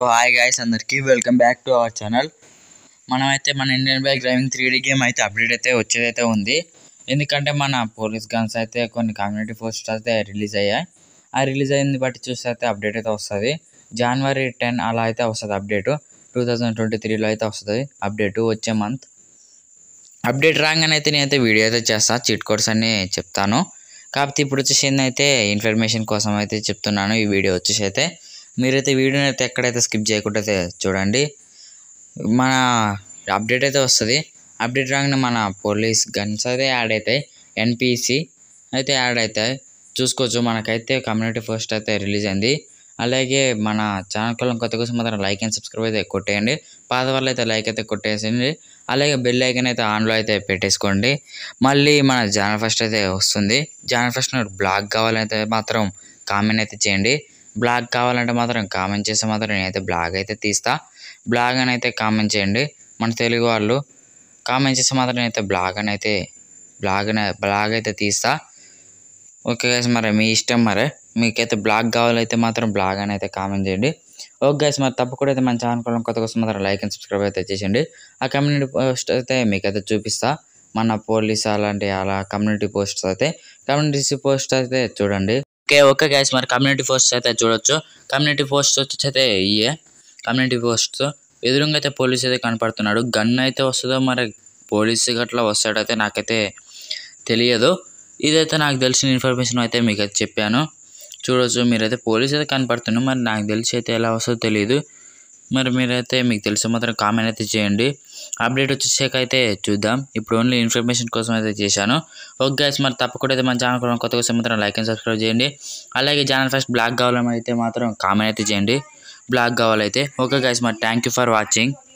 hi guys అందరికీ welcome back to our channel మనమైతే మన Indian bike driving three game అయితే అప్డేట్ అయితే వచ్చేదైతే ఉంది ఎందుకంటే మన పోలీస్ గన్స్ అయితే కొన్ని కమ్యూనిటీ పోస్ట్ అయితే రిలీజ్ అయ్యాయి ఆ రిలీజ్ అయింది బట్టి చూస్తే అయితే అప్డేట్ అయితే వస్తుంది జనవరి టెన్ అలా అయితే వస్తుంది అప్డేట్ టూ థౌజండ్ ట్వంటీ త్రీలో అయితే వస్తుంది అప్డేట్ వచ్చే మంత్ అప్డేట్ రాగానే అయితే నేనైతే వీడియో అయితే చేస్తా చిట్ కోడ్స్ అన్ని చెప్తాను కాకపోతే ఇప్పుడు వచ్చేసి ఏంటంటే ఇన్ఫర్మేషన్ కోసం అయితే చెప్తున్నాను ఈ వీడియో వచ్చేసి అయితే మీరైతే వీడియోని అయితే ఎక్కడైతే స్కిప్ చేయకుండా అయితే చూడండి మన అప్డేట్ అయితే వస్తుంది అప్డేట్ రాగానే మన పోలీస్ గన్స్ అయితే యాడ్ అవుతాయి ఎన్పిసి అయితే యాడ్ అవుతాయి చూసుకోవచ్చు మనకైతే కమ్యూనిటీ ఫస్ట్ అయితే రిలీజ్ అయింది అలాగే మన ఛానల్ కోసం కొత్త కోసం మాత్రం లైక్ అండ్ సబ్స్క్రైబ్ అయితే కొట్టేయండి పాత వాళ్ళు అయితే లైక్ అయితే కొట్టేసింది అలాగే బెల్ ఐకన్ అయితే ఆన్లో అయితే పెట్టేసుకోండి మళ్ళీ మన జానర్ ఫస్ట్ అయితే వస్తుంది జానర్ ఫస్ట్ బ్లాగ్ కావాలంటే మాత్రం కామెంట్ అయితే చేయండి బ్లాగ్ కావాలంటే మాత్రం కామెంట్ చేస్తే మాత్రం నేనైతే బ్లాగ్ అయితే తీస్తా బ్లాగ్ అని అయితే కామెంట్ చేయండి మన తెలుగు వాళ్ళు కామెంట్ చేస్తే మాత్రం నేనైతే బ్లాగ్ అని అయితే బ్లాగ్ బ్లాగ్ అయితే తీస్తా ఓకే గైస్ మరి మీ ఇష్టం మరి మీకైతే బ్లాగ్ కావాలైతే మాత్రం బ్లాగ్ అని అయితే కామెంట్ చేయండి ఓకే గైస్ మరి తప్పకుండా అయితే మన ఛానల్ కోసం కొత్త కోసం మాత్రం లైక్ అండ్ సబ్స్క్రైబ్ అయితే చేసేయండి ఆ కమ్యూనిటీ పోస్ట్ అయితే మీకైతే చూపిస్తా మన పోలీస్ అలాంటి అలా కమ్యూనిటీ పోస్ట్స్ అయితే కమ్యూనిటీ పోస్ట్ అయితే చూడండి ఓకే ఓకే గైస్ మరి కమ్యూనిటీ పోస్ట్ అయితే చూడొచ్చు కమ్యూనిటీ పోస్ట్ వచ్చి అయితే ఇయే కమ్యూనిటీ పోస్ట్ ఎదురుగా అయితే పోలీస్ అయితే కనపడుతున్నాడు గన్ అయితే వస్తుందో మరి పోలీస్ గట్లా వస్తాడైతే నాకైతే తెలియదు ఇదైతే నాకు తెలిసిన ఇన్ఫర్మేషన్ అయితే మీకు అయితే చెప్పాను చూడొచ్చు మీరైతే పోలీస్ అయితే కనపడుతున్నారు మరి నాకు తెలిసి అయితే ఎలా వస్తుందో తెలియదు మరి మీరైతే మీకు తెలిసే మాత్రం కామెంట్ అయితే చేయండి అప్డేట్ వచ్చేసాక అయితే చూద్దాం ఇప్పుడు ఓన్లీ ఇన్ఫర్మేషన్ కోసం అయితే చేశాను ఓకే గైస్ మరి తప్పకుండా అయితే మన ఛానల్ కూడా కొత్త కోసం మాత్రం లైక్ అండ్ సబ్స్క్రైబ్ చేయండి అలాగే ఛానల్ ఫస్ట్ బ్లాగ్ కావాలని అయితే మాత్రం కామెంట్ అయితే చేయండి బ్లాగ్ కావాలైతే ఓకే గైస్ మరి థ్యాంక్ యూ ఫర్ వాచింగ్